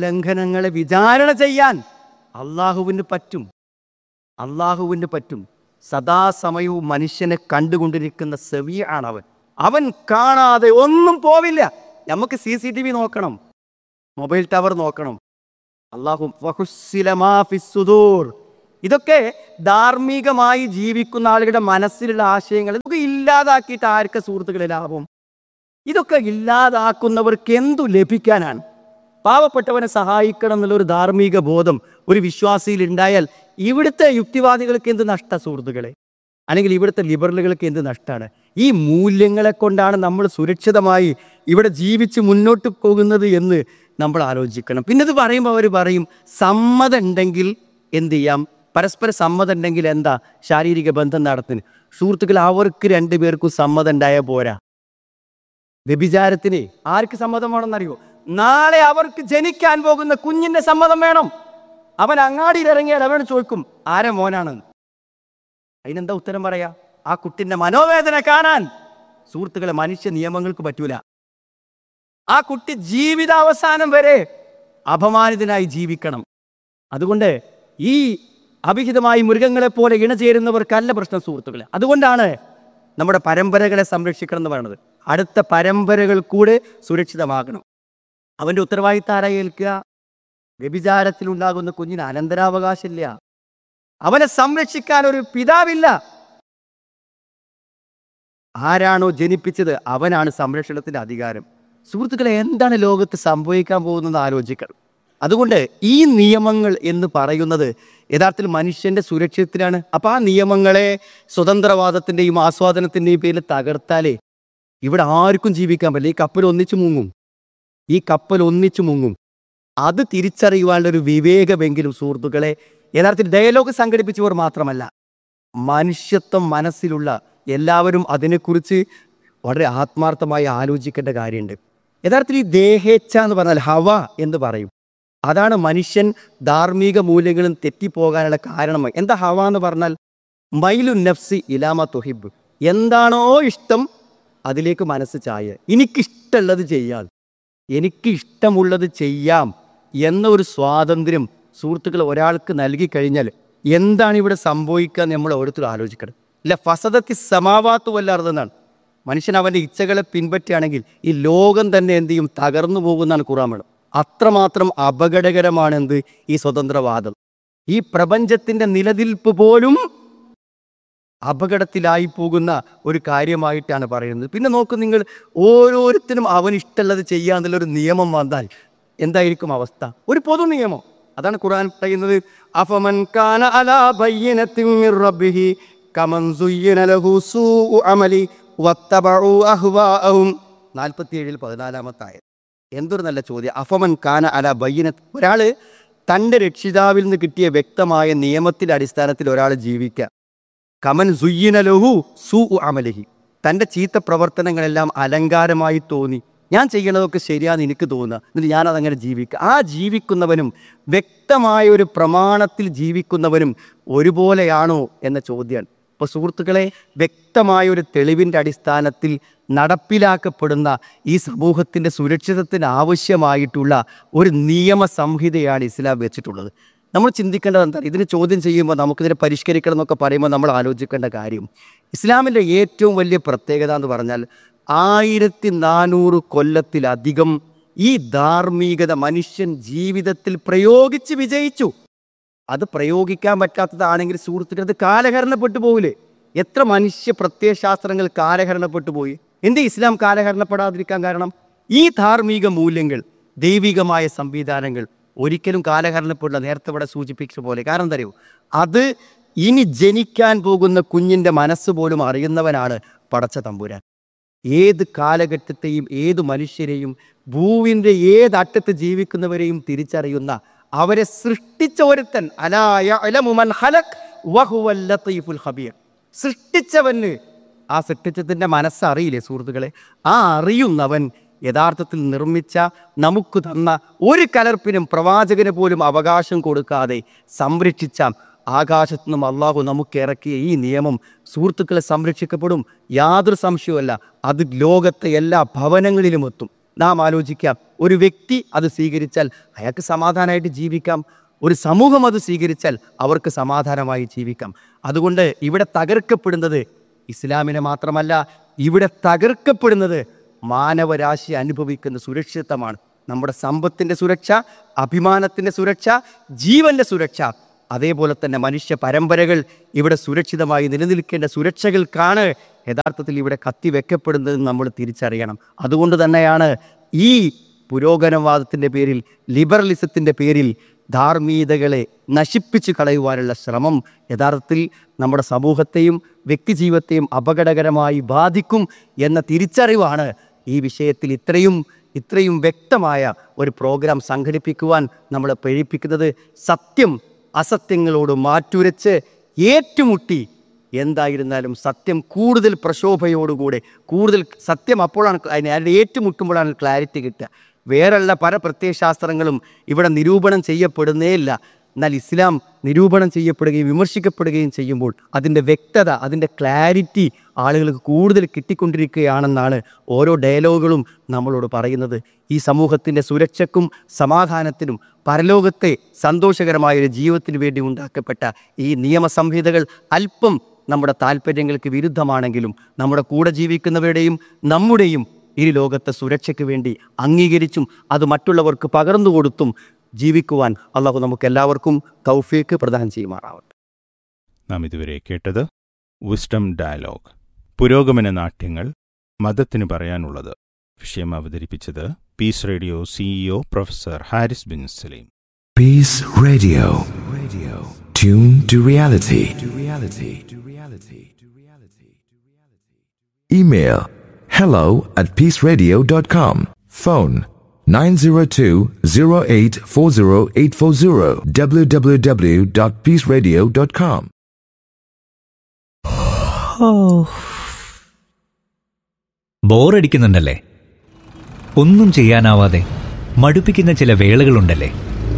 നിയമലംഘനങ്ങളെ വിചാരണ ചെയ്യാൻ അള്ളാഹുവിന് പറ്റും അള്ളാഹുവിന് പറ്റും സദാസമയവും മനുഷ്യനെ കണ്ടുകൊണ്ടിരിക്കുന്ന സെവിയാണ് അവൻ അവൻ കാണാതെ ഒന്നും പോവില്ല നമുക്ക് സി സി ടി വി നോക്കണം മൊബൈൽ ടവർ നോക്കണം അള്ളാഹു വഹുസ്സില മാ ഫിസ് സുദൂർ. ഇതൊക്കെ ധാർമ്മികമായി ജീവിക്കുന്ന ആളുകളുടെ മനസ്സിലുള്ള ആശയങ്ങൾ ഇതൊക്കെ ഇല്ലാതാക്കിയിട്ട് ആർക്ക് സുഹൃത്തുക്കളെ ലാഭം ഇതൊക്കെ ഇല്ലാതാക്കുന്നവർക്ക് എന്തു ലഭിക്കാനാണ് പാവപ്പെട്ടവനെ സഹായിക്കണം എന്നുള്ള ഒരു ധാർമ്മിക ബോധം ഒരു വിശ്വാസിയിൽ ഉണ്ടായാൽ ഇവിടുത്തെ യുക്തിവാദികൾക്ക് എന്ത് നഷ്ട സുഹൃത്തുക്കളെ അല്ലെങ്കിൽ ഇവിടുത്തെ ലിബറലുകൾക്ക് എന്ത് നഷ്ടമാണ് ഈ മൂല്യങ്ങളെ കൊണ്ടാണ് നമ്മൾ സുരക്ഷിതമായി ഇവിടെ ജീവിച്ച് മുന്നോട്ട് പോകുന്നത് എന്ന് നമ്മൾ ആലോചിക്കണം പിന്നെ ഇത് പറയുമ്പോൾ അവർ പറയും സമ്മതം ഉണ്ടെങ്കിൽ എന്ത് ചെയ്യാം പരസ്പര സമ്മതം ഉണ്ടെങ്കിൽ എന്താ ശാരീരിക ബന്ധം നടത്തിന് സുഹൃത്തുക്കൾ അവർക്ക് രണ്ടുപേർക്കും സമ്മതം ഉണ്ടായാൽ പോരാ വ്യഭിചാരത്തിന് ആർക്ക് സമ്മതം വേണമെന്നറിയോ നാളെ അവർക്ക് ജനിക്കാൻ പോകുന്ന കുഞ്ഞിന്റെ സമ്മതം വേണം അവൻ അങ്ങാടിയിൽ ഇറങ്ങിയാൽ അവൻ ചോദിക്കും ആരെ മോനാണെന്ന് അതിനെന്താ ഉത്തരം പറയാ ആ കുട്ടിന്റെ മനോവേദന കാണാൻ സുഹൃത്തുക്കളെ മനുഷ്യ നിയമങ്ങൾക്ക് പറ്റൂല ആ കുട്ടി ജീവിതാവസാനം വരെ അപമാനിതനായി ജീവിക്കണം അതുകൊണ്ട് ഈ അഭിഹിതമായി മൃഗങ്ങളെ പോലെ ഇണചേരുന്നവർക്കല്ല പ്രശ്നം സുഹൃത്തുക്കളെ അതുകൊണ്ടാണ് നമ്മുടെ പരമ്പരകളെ സംരക്ഷിക്കണം എന്ന് പറയുന്നത് അടുത്ത പരമ്പരകൾ കൂടെ സുരക്ഷിതമാകണം അവന്റെ ഉത്തരവാദിത്തം ആരാ ഏൽക്കുക വ്യഭിചാരത്തിലുണ്ടാകുന്ന കുഞ്ഞിന് അനന്തരാവകാശമില്ല അവനെ സംരക്ഷിക്കാൻ ഒരു പിതാവില്ല ആരാണോ ജനിപ്പിച്ചത് അവനാണ് സംരക്ഷണത്തിന്റെ അധികാരം സുഹൃത്തുക്കളെ എന്താണ് ലോകത്ത് സംഭവിക്കാൻ പോകുന്നത് ആലോചിക്കണം അതുകൊണ്ട് ഈ നിയമങ്ങൾ എന്ന് പറയുന്നത് യഥാർത്ഥത്തിൽ മനുഷ്യന്റെ സുരക്ഷിതത്തിലാണ് അപ്പൊ ആ നിയമങ്ങളെ സ്വതന്ത്രവാദത്തിന്റെയും ആസ്വാദനത്തിന്റെയും പേരിൽ തകർത്താലേ ഇവിടെ ആർക്കും ജീവിക്കാൻ പറ്റില്ല ഈ കപ്പൽ ഒന്നിച്ചു മുങ്ങും ഈ കപ്പൽ ഒന്നിച്ചു മുങ്ങും അത് തിരിച്ചറിയുവാനുള്ള ഒരു വിവേകമെങ്കിലും സുഹൃത്തുക്കളെ യഥാർത്ഥത്തിൽ ഡയലോഗ് സംഘടിപ്പിച്ചവർ മാത്രമല്ല മനുഷ്യത്വം മനസ്സിലുള്ള എല്ലാവരും അതിനെക്കുറിച്ച് വളരെ ആത്മാർത്ഥമായി ആലോചിക്കേണ്ട കാര്യമുണ്ട് യഥാർത്ഥത്തിൽ ഈ ദേഹേച്ഛ എന്ന് പറഞ്ഞാൽ ഹവ എന്ന് പറയും അതാണ് മനുഷ്യൻ ധാർമ്മിക മൂല്യങ്ങളും തെറ്റിപ്പോകാനുള്ള കാരണം എന്താ ഹവ എന്ന് പറഞ്ഞാൽ മൈലു നഫ്സി ഇലാമ തുഹിബ് എന്താണോ ഇഷ്ടം അതിലേക്ക് മനസ്സ് ചായ എനിക്കിഷ്ടമുള്ളത് ചെയ്യാം എനിക്ക് ഇഷ്ടമുള്ളത് ചെയ്യാം എന്ന ഒരു സ്വാതന്ത്ര്യം സുഹൃത്തുക്കൾ ഒരാൾക്ക് നൽകി കഴിഞ്ഞാൽ എന്താണ് ഇവിടെ സംഭവിക്കുക എന്ന് നമ്മൾ ഓരോരുത്തരും ആലോചിക്കണം ഇല്ല ഫസദത്തി സമാവാത്തു വല്ലാർതെന്നാണ് മനുഷ്യൻ അവൻ്റെ ഇച്ഛകളെ പിൻപറ്റുകയാണെങ്കിൽ ഈ ലോകം തന്നെ എന്ത് ചെയ്യും തകർന്നു പോകുന്നതാണ് ഖുറാൻ വേണം അത്രമാത്രം അപകടകരമാണ് എന്ത് ഈ സ്വതന്ത്രവാദം ഈ പ്രപഞ്ചത്തിന്റെ നിലനിൽപ്പ് പോലും അപകടത്തിലായി പോകുന്ന ഒരു കാര്യമായിട്ടാണ് പറയുന്നത് പിന്നെ നോക്കൂ നിങ്ങൾ ഓരോരുത്തരും അവന് ഇഷ്ടമുള്ളത് ചെയ്യാന്നുള്ള ഒരു നിയമം വന്നാൽ എന്തായിരിക്കും അവസ്ഥ ഒരു പൊതു നിയമം അതാണ് ഖുർആൻ പറയുന്നത് അഫമൻ കാന അലാ ബയ്യിനത്തിൻ മിർ റബ്ബിഹി കമൻ സുയ്യിന ലഹു സൂഉ അമലി വത്തബഉ അഹ്വാഅഹും 47ൽ 14ാമത്തെ ആയത് എന്തൊരു നല്ല ചോദ്യം അഫമൻ കാന അല ബയ്യന ഒരാൾ തൻ്റെ രക്ഷിതാവിൽ നിന്ന് കിട്ടിയ വ്യക്തമായ നിയമത്തിന്റെ അടിസ്ഥാനത്തിൽ ഒരാൾ ജീവിക്കുക കമൻ സുയ്യിന ലഹു സു അമലഹി തൻ്റെ ചീത്ത പ്രവർത്തനങ്ങളെല്ലാം അലങ്കാരമായി തോന്നി ഞാൻ ചെയ്യണതൊക്കെ ശരിയാന്ന് എനിക്ക് തോന്നുക എന്നിട്ട് ഞാനതങ്ങനെ ജീവിക്കുക ആ ജീവിക്കുന്നവനും വ്യക്തമായ ഒരു പ്രമാണത്തിൽ ജീവിക്കുന്നവനും ഒരുപോലെയാണോ എന്ന ചോദ്യമാണ് ഇപ്പോൾ സുഹൃത്തുക്കളെ വ്യക്തമായ ഒരു തെളിവിൻ്റെ അടിസ്ഥാനത്തിൽ നടപ്പിലാക്കപ്പെടുന്ന ഈ സമൂഹത്തിൻ്റെ സുരക്ഷിതത്തിന് ആവശ്യമായിട്ടുള്ള ഒരു നിയമ സംഹിതയാണ് ഇസ്ലാം വെച്ചിട്ടുള്ളത് നമ്മൾ ചിന്തിക്കേണ്ടത് എന്താ ഇതിന് ചോദ്യം ചെയ്യുമ്പോൾ നമുക്കിതിനെ പരിഷ്കരിക്കണം എന്നൊക്കെ പറയുമ്പോൾ നമ്മൾ ആലോചിക്കേണ്ട കാര്യം ഇസ്ലാമിൻ്റെ ഏറ്റവും വലിയ പ്രത്യേകത എന്ന് പറഞ്ഞാൽ ആയിരത്തി നാനൂറ് കൊല്ലത്തിലധികം ഈ ധാർമ്മികത മനുഷ്യൻ ജീവിതത്തിൽ പ്രയോഗിച്ച് വിജയിച്ചു അത് പ്രയോഗിക്കാൻ പറ്റാത്തതാണെങ്കിൽ സുഹൃത്തുക്കൾ അത് കാലഹരണപ്പെട്ടു പോകില്ലേ എത്ര മനുഷ്യ പ്രത്യയശാസ്ത്രങ്ങൾ കാലഹരണപ്പെട്ടു പോയി എന്തേ ഇസ്ലാം കാലഹരണപ്പെടാതിരിക്കാൻ കാരണം ഈ ധാർമ്മിക മൂല്യങ്ങൾ ദൈവികമായ സംവിധാനങ്ങൾ ഒരിക്കലും കാലഹരണപ്പെടില്ല നേരത്തെ ഇവിടെ സൂചിപ്പിച്ച പോലെ കാരണം എന്താ അറിയോ അത് ഇനി ജനിക്കാൻ പോകുന്ന കുഞ്ഞിൻ്റെ മനസ്സ് പോലും അറിയുന്നവനാണ് പടച്ച തമ്പുരാൻ ഏത് കാലഘട്ടത്തെയും ഏത് മനുഷ്യരെയും ഭൂവിൻ്റെ ഏത് അറ്റത്ത് ജീവിക്കുന്നവരെയും തിരിച്ചറിയുന്ന അവരെ സൃഷ്ടിച്ച ഒരുത്തൻ അലായ അലമുമൻ ഹലക് വഹുവൽ ലത്തീഫുൽ ഖബീർ സൃഷ്ടിച്ചവന് ആ സൃഷ്ടിച്ചതിൻ്റെ മനസ്സറിയില്ലേ സുഹൃത്തുക്കളെ ആ അറിയുന്നവൻ യഥാർത്ഥത്തിൽ നിർമ്മിച്ച നമുക്ക് തന്ന ഒരു കലർപ്പിനും പ്രവാചകന് പോലും അവകാശം കൊടുക്കാതെ സംരക്ഷിച്ച ആകാശത്തു നിന്നും അള്ളാഹു നമുക്ക് ഇറക്കിയ ഈ നിയമം സുഹൃത്തുക്കളെ സംരക്ഷിക്കപ്പെടും യാതൊരു സംശയവുമല്ല അത് ലോകത്തെ എല്ലാ ഭവനങ്ങളിലും എത്തും നാം ആലോചിക്കാം ഒരു വ്യക്തി അത് സ്വീകരിച്ചാൽ അയാൾക്ക് സമാധാനമായിട്ട് ജീവിക്കാം ഒരു സമൂഹം അത് സ്വീകരിച്ചാൽ അവർക്ക് സമാധാനമായി ജീവിക്കാം അതുകൊണ്ട് ഇവിടെ തകർക്കപ്പെടുന്നത് ഇസ്ലാമിനെ മാത്രമല്ല ഇവിടെ തകർക്കപ്പെടുന്നത് മാനവരാശി അനുഭവിക്കുന്ന സുരക്ഷിതത്വമാണ് നമ്മുടെ സമ്പത്തിൻ്റെ സുരക്ഷ അഭിമാനത്തിൻ്റെ സുരക്ഷ ജീവന്റെ സുരക്ഷ അതേപോലെ തന്നെ മനുഷ്യ പരമ്പരകൾ ഇവിടെ സുരക്ഷിതമായി നിലനിൽക്കേണ്ട സുരക്ഷകൾക്കാണ് യഥാർത്ഥത്തിൽ ഇവിടെ കത്തിവെക്കപ്പെടുന്നത് നമ്മൾ തിരിച്ചറിയണം അതുകൊണ്ട് തന്നെയാണ് ഈ പുരോഗമനവാദത്തിൻ്റെ പേരിൽ ലിബറലിസത്തിൻ്റെ പേരിൽ ധാർമ്മികതകളെ നശിപ്പിച്ചു കളയുവാനുള്ള ശ്രമം യഥാർത്ഥത്തിൽ നമ്മുടെ സമൂഹത്തെയും വ്യക്തിജീവിതത്തെയും അപകടകരമായി ബാധിക്കും എന്ന തിരിച്ചറിവാണ് ഈ വിഷയത്തിൽ ഇത്രയും ഇത്രയും വ്യക്തമായ ഒരു പ്രോഗ്രാം സംഘടിപ്പിക്കുവാൻ നമ്മളെ പ്രേരിപ്പിക്കുന്നത് സത്യം അസത്യങ്ങളോട് മാറ്റുരച്ച് ഏറ്റുമുട്ടി എന്തായിരുന്നാലും സത്യം കൂടുതൽ പ്രശോഭയോടുകൂടെ കൂടുതൽ സത്യം അപ്പോഴാണ് അതിനെ അതിനെ ഏറ്റുമുട്ടുമ്പോഴാണ് ക്ലാരിറ്റി കിട്ടുക വേറെയുള്ള പല പ്രത്യയശാസ്ത്രങ്ങളും ഇവിടെ നിരൂപണം ചെയ്യപ്പെടുന്നേയില്ല എന്നാൽ ഇസ്ലാം നിരൂപണം ചെയ്യപ്പെടുകയും വിമർശിക്കപ്പെടുകയും ചെയ്യുമ്പോൾ അതിൻ്റെ വ്യക്തത അതിൻ്റെ ക്ലാരിറ്റി ആളുകൾക്ക് കൂടുതൽ കിട്ടിക്കൊണ്ടിരിക്കുകയാണെന്നാണ് ഓരോ ഡയലോഗുകളും നമ്മളോട് പറയുന്നത് ഈ സമൂഹത്തിൻ്റെ സുരക്ഷയ്ക്കും സമാധാനത്തിനും പരലോകത്തെ സന്തോഷകരമായ ഒരു ജീവിതത്തിന് വേണ്ടി ഉണ്ടാക്കപ്പെട്ട ഈ നിയമസംഹിതകൾ അല്പം നമ്മുടെ താല്പര്യങ്ങൾക്ക് വിരുദ്ധമാണെങ്കിലും നമ്മുടെ കൂടെ ജീവിക്കുന്നവരുടെയും നമ്മുടെയും ഈ ലോകത്തെ സുരക്ഷയ്ക്ക് വേണ്ടി അംഗീകരിച്ചും അത് മറ്റുള്ളവർക്ക് പകർന്നു കൊടുത്തും ജീവിക്കുവാൻ അള്ളാഹു നമുക്ക് എല്ലാവർക്കും തൗഫീക്ക് പ്രദാനം ചെയ്യുമാറാവട്ടെ നാം ഇതുവരെ കേട്ടത് വിസ്ഡം ഡയലോഗ് പുരോഗമന നാട്യങ്ങൾ മതത്തിന് പറയാനുള്ളത് വിഷയം അവതരിപ്പിച്ചത് Peace Radio CEO professor Haris bin Saleem Peace Radio. Radio. Tune to reality. To reality. To reality. To reality. Email hello at peaceradio.com. Phone 902-0840840 www.peaceradio.com. ബോറടിക്കുന്നുണ്ടല്ലേ ഒന്നും ചെയ്യാനാവാതെ മടുപ്പിക്കുന്ന ചില വേളകളുണ്ടല്ലേ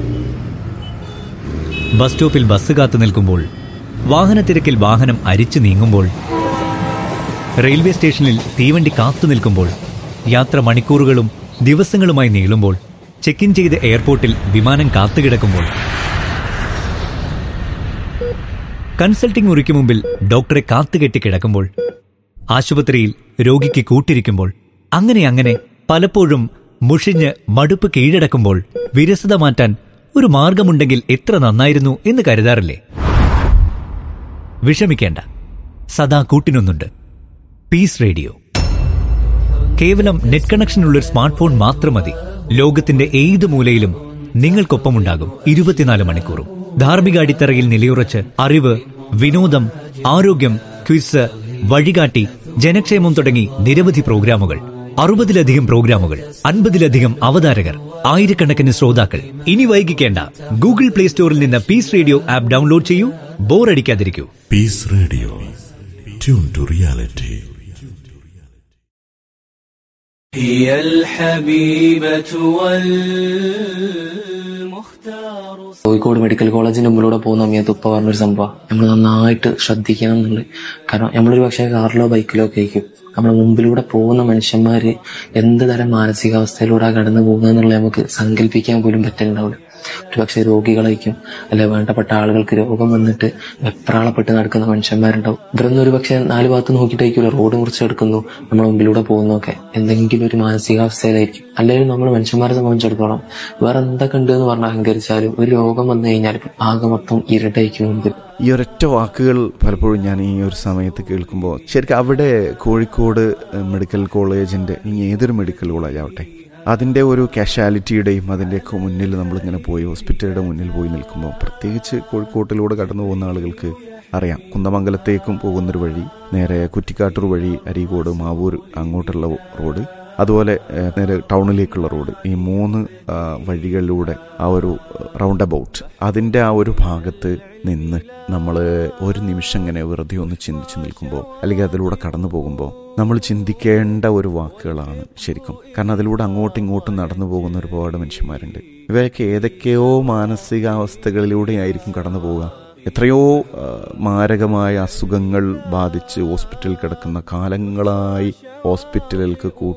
ബസ് സ്റ്റോപ്പിൽ ബസ് കാത്തു നിൽക്കുമ്പോൾ വാഹനത്തിരക്കിൽ വാഹനം അരിച്ചു നീങ്ങുമ്പോൾ റെയിൽവേ സ്റ്റേഷനിൽ തീവണ്ടി കാത്തു നിൽക്കുമ്പോൾ യാത്ര മണിക്കൂറുകളും ദിവസങ്ങളുമായി നീളുമ്പോൾ ചെക്ക് ഇൻ ചെയ്ത് എയർപോർട്ടിൽ വിമാനം കാത്തുകിടക്കുമ്പോൾ കൺസൾട്ടിംഗ് മുറിക്ക് മുമ്പിൽ ഡോക്ടറെ കാത്തുകെട്ടി കിടക്കുമ്പോൾ ആശുപത്രിയിൽ രോഗിക്ക് കൂട്ടിരിക്കുമ്പോൾ അങ്ങനെ അങ്ങനെ പലപ്പോഴും മുഷിഞ്ഞ് മടുപ്പ് കീഴടക്കുമ്പോൾ വിരസത മാറ്റാൻ ഒരു മാർഗമുണ്ടെങ്കിൽ എത്ര നന്നായിരുന്നു എന്ന് കരുതാറില്ലേ വിഷമിക്കേണ്ട സദാ കൂട്ടിനൊന്നുണ്ട് പീസ് റേഡിയോ കേവലം നെറ്റ് കണക്ഷനുള്ള ഒരു സ്മാർട്ട് ഫോൺ മാത്രം മതി ലോകത്തിന്റെ ഏത് മൂലയിലും നിങ്ങൾക്കൊപ്പമുണ്ടാകും ഇരുപത്തിനാല് മണിക്കൂറും ധാർമ്മിക അടിത്തറയിൽ നിലയുറച്ച് അറിവ് വിനോദം ആരോഗ്യം ക്വിസ് വഴികാട്ടി ജനക്ഷേമം തുടങ്ങി നിരവധി പ്രോഗ്രാമുകൾ അറുപതിലധികം പ്രോഗ്രാമുകൾ അൻപതിലധികം അവതാരകർ ആയിരക്കണക്കിന് ശ്രോതാക്കൾ ഇനി വൈകിക്കേണ്ട ഗൂഗിൾ പ്ലേ സ്റ്റോറിൽ നിന്ന് പീസ് റേഡിയോ ആപ്പ് ഡൗൺലോഡ് ചെയ്യൂ ബോറടിക്കാതിരിക്കൂ Peace Radio. Tune to reality. هي الحبيبة والمختار Kozhikode medical കോളേജിന്റെ മുമ്പിലൂടെ പോകുന്ന സമയത്ത് ഉപ്പ പറഞ്ഞൊരു സംഭവം നമ്മൾ നന്നായിട്ട് ശ്രദ്ധിക്കണം എന്നുള്ളത് കാരണം നമ്മളൊരു പക്ഷേ കാറിലോ ബൈക്കിലോ ഒക്കെ ആയിരിക്കും നമ്മുടെ മുമ്പിലൂടെ പോകുന്ന മനുഷ്യന്മാര് എന്ത് തരം മാനസികാവസ്ഥയിലൂടെ കടന്നു പോകുന്നതെന്നുള്ളത് നമുക്ക് സങ്കല്പിക്കാൻ പോലും പറ്റുന്നുണ്ടാവില്ല ഒരു പക്ഷേ രോഗികളായിരിക്കും അല്ലെ വേണ്ടപ്പെട്ട ആളുകൾക്ക് രോഗം വന്നിട്ട് വെപ്രാളപ്പെട്ട് നടക്കുന്ന മനുഷ്യന്മാരുണ്ടാവും ഇവരൊന്നും ഒരു പക്ഷേ നാല് ഭാഗത്ത് നോക്കിയിട്ടായിരിക്കുമല്ലോ റോഡ് മുറിച്ചെടുക്കുന്നു നമ്മുടെ മുമ്പിലൂടെ പോകുന്നൊക്കെ എന്തെങ്കിലും ഒരു മാനസികാവസ്ഥയിലായിരിക്കും അല്ലെങ്കിൽ നമ്മൾ മനുഷ്യന്മാരെ സംബന്ധിച്ചിടത്തോളം വേറെ എന്തൊക്കെ ഉണ്ട് എന്ന് പറഞ്ഞ് അഹങ്കരിച്ചാലും ഒരു രോഗം വന്നു കഴിഞ്ഞാൽ ആകെ മൊത്തം ഇരുട്ടായിരിക്കും മുമ്പിൽ ഈ ഒരൊറ്റ വാക്കുകൾ പലപ്പോഴും ഞാൻ ഈ ഒരു സമയത്ത് കേൾക്കുമ്പോൾ ശരിക്കും അവിടെ കോഴിക്കോട് ഏഹ്, മെഡിക്കൽ കോളേജിന്റെ ഇനി ഏതൊരു മെഡിക്കൽ കോളേജ് ആവട്ടെ അതിൻ്റെ ഒരു കാഷ്വാലിറ്റിയുടെയും അതിൻ്റെയൊക്കെ മുന്നിൽ നമ്മളിങ്ങനെ പോയി ഹോസ്പിറ്റലുടെ മുന്നിൽ പോയി നിൽക്കുമ്പോൾ പ്രത്യേകിച്ച് കോഴിക്കോട്ടിലൂടെ കടന്നു പോകുന്ന ആളുകൾക്ക് അറിയാം കുന്നമംഗലത്തേക്കും പോകുന്നൊരു വഴി നേരെ കുറ്റിക്കാട്ടൂർ വഴി അരീക്കോട് മാവൂർ അങ്ങോട്ടുള്ള റോഡ് അതുപോലെ ഏഹ്, നേരെ ടൗണിലേക്കുള്ള റോഡ് ഈ മൂന്ന് ആ, വഴികളിലൂടെ ആ ഒരു റൗണ്ട് അബൌട്ട് അതിൻ്റെ ആ ഒരു ഭാഗത്ത് നിന്ന് നമ്മൾ ഒരു നിമിഷം ഇങ്ങനെ വെറുതെ ഒന്ന് ചിന്തിച്ച് നിൽക്കുമ്പോൾ അല്ലെങ്കിൽ അതിലൂടെ കടന്നു പോകുമ്പോൾ നമ്മൾ ചിന്തിക്കേണ്ട ഒരു വാക്കുകളാണ് ശരിക്കും കാരണം അതിലൂടെ അങ്ങോട്ടും ഇങ്ങോട്ടും നടന്നു പോകുന്ന ഒരുപാട് മനുഷ്യന്മാരുണ്ട് ഇവരൊക്കെ ഏതൊക്കെയോ മാനസികാവസ്ഥകളിലൂടെ ആയിരിക്കും കടന്നു പോവുക എത്രയോ ആ, മാരകമായ അസുഖങ്ങൾ ബാധിച്ച് ഹോസ്പിറ്റലിൽ കിടക്കുന്ന കാലങ്ങളായി ഹോസ്പിറ്റലുകൾക്ക് കൂട്ടി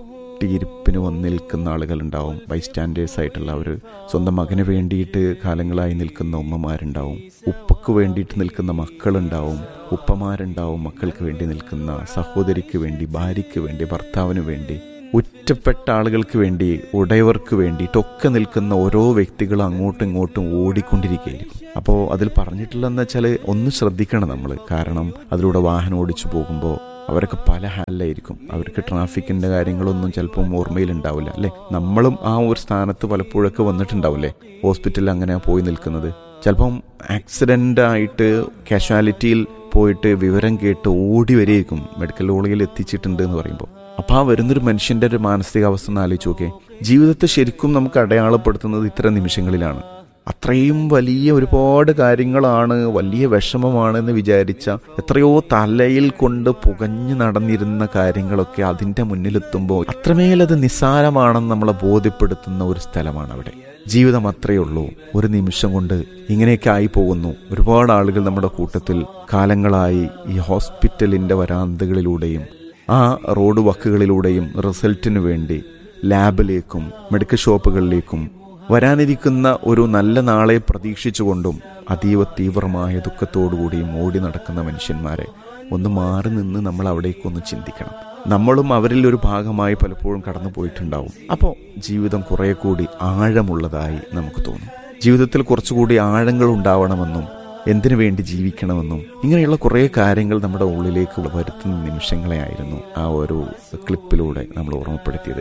കൂട്ടിയിരിപ്പിന് വന്ന് നിൽക്കുന്ന ആളുകളുണ്ടാവും ബൈസ്റ്റാൻഡേഴ്സ് ആയിട്ടുള്ള അവർ സ്വന്തം മകന് വേണ്ടിയിട്ട് കാലങ്ങളായി നിൽക്കുന്ന ഉമ്മമാരുണ്ടാവും ഉപ്പക്ക് വേണ്ടിയിട്ട് നിൽക്കുന്ന മക്കളുണ്ടാവും ഉപ്പമാരുണ്ടാവും മക്കൾക്ക് വേണ്ടി നിൽക്കുന്ന സഹോദരിക്ക് വേണ്ടി ഭാര്യയ്ക്ക് വേണ്ടി ഭർത്താവിന് വേണ്ടി ഒറ്റപ്പെട്ട ആളുകൾക്ക് വേണ്ടി ഉടയവർക്ക് വേണ്ടിയിട്ടൊക്കെ നിൽക്കുന്ന ഓരോ വ്യക്തികളും അങ്ങോട്ടും ഇങ്ങോട്ടും ഓടിക്കൊണ്ടിരിക്കുകയായിരിക്കും അപ്പോൾ അതിൽ പറഞ്ഞിട്ടുള്ളതെന്ന് വെച്ചാൽ ഒന്ന് ശ്രദ്ധിക്കണം നമ്മൾ കാരണം അതിലൂടെ വാഹനം ഓടിച്ചു പോകുമ്പോൾ അവരൊക്കെ പല ഹാലിലായിരിക്കും അവർക്ക് ട്രാഫിക്കിന്റെ കാര്യങ്ങളൊന്നും ചിലപ്പം ഓർമ്മയിലുണ്ടാവില്ല അല്ലെ നമ്മളും ആ ഒരു സ്ഥാനത്ത് പലപ്പോഴൊക്കെ വന്നിട്ടുണ്ടാവില്ലേ ഹോസ്പിറ്റലിൽ അങ്ങനെ പോയി നിൽക്കുന്നത് ചിലപ്പം ആക്സിഡന്റ് ആയിട്ട് കാഷ്വാലിറ്റിയിൽ പോയിട്ട് വിവരം കേട്ട് ഓടി വരെയായിരിക്കും മെഡിക്കൽ കോളേജിൽ എത്തിച്ചിട്ടുണ്ട് എന്ന് പറയുമ്പോൾ അപ്പോൾ ആ വരുന്നൊരു മനുഷ്യന്റെ ഒരു മാനസികാവസ്ഥ ഒന്ന് ആലോചിച്ച് നോക്കേ ജീവിതത്തെ ശരിക്കും നമുക്ക് അടയാളപ്പെടുത്തുന്നത് ഇത്തരം നിമിഷങ്ങളിലാണ് അത്രയും വലിയ ഒരുപാട് കാര്യങ്ങളാണ് വലിയ വിഷമമാണ് എന്ന് വിചാരിച്ച എത്രയോ തലയിൽ കൊണ്ട് പുകഞ്ഞു നടന്നിരുന്ന കാര്യങ്ങളൊക്കെ അതിന്റെ മുന്നിലെത്തുമ്പോൾ അത്രമേലത് നിസ്സാരമാണെന്ന് നമ്മളെ ബോധ്യപ്പെടുത്തുന്ന ഒരു സ്ഥലമാണ് അവിടെ ജീവിതം അത്രയേ ഉള്ളൂ ഒരു നിമിഷം കൊണ്ട് ഇങ്ങനെയൊക്കെ ആയി പോകുന്നു ഒരുപാട് ആളുകൾ നമ്മുടെ കൂട്ടത്തിൽ കാലങ്ങളായി ഈ ഹോസ്പിറ്റലിന്റെ വരാന്തകളിലൂടെയും ആ റോഡ് വക്കുകളിലൂടെയും റിസൾട്ടിനു വേണ്ടി ലാബിലേക്കും മെഡിക്കൽ ഷോപ്പുകളിലേക്കും വരാനിരിക്കുന്ന ഒരു നല്ല നാളെ പ്രതീക്ഷിച്ചുകൊണ്ടും അതീവ തീവ്രമായ ദുഃഖത്തോടുകൂടിയും ഓടി നടക്കുന്ന മനുഷ്യന്മാരെ ഒന്ന് മാറി നിന്ന് നമ്മൾ അവിടേക്കൊന്ന് ചിന്തിക്കണം നമ്മളും അവരിൽ ഒരു ഭാഗമായി പലപ്പോഴും കടന്നു പോയിട്ടുണ്ടാവും അപ്പോൾ ജീവിതം കുറെ കൂടി ആഴമുള്ളതായി നമുക്ക് തോന്നും ജീവിതത്തിൽ കുറച്ചുകൂടി ആഴങ്ങൾ ഉണ്ടാവണമെന്നും എന്തിനു വേണ്ടി ജീവിക്കണമെന്നും ഇങ്ങനെയുള്ള കുറേ കാര്യങ്ങൾ നമ്മുടെ ഉള്ളിലേക്ക് വരുത്തുന്ന നിമിഷങ്ങളെ ആയിരുന്നു ആ ഒരു ക്ലിപ്പിലൂടെ നമ്മൾ ഓർമ്മപ്പെടുത്തിയത്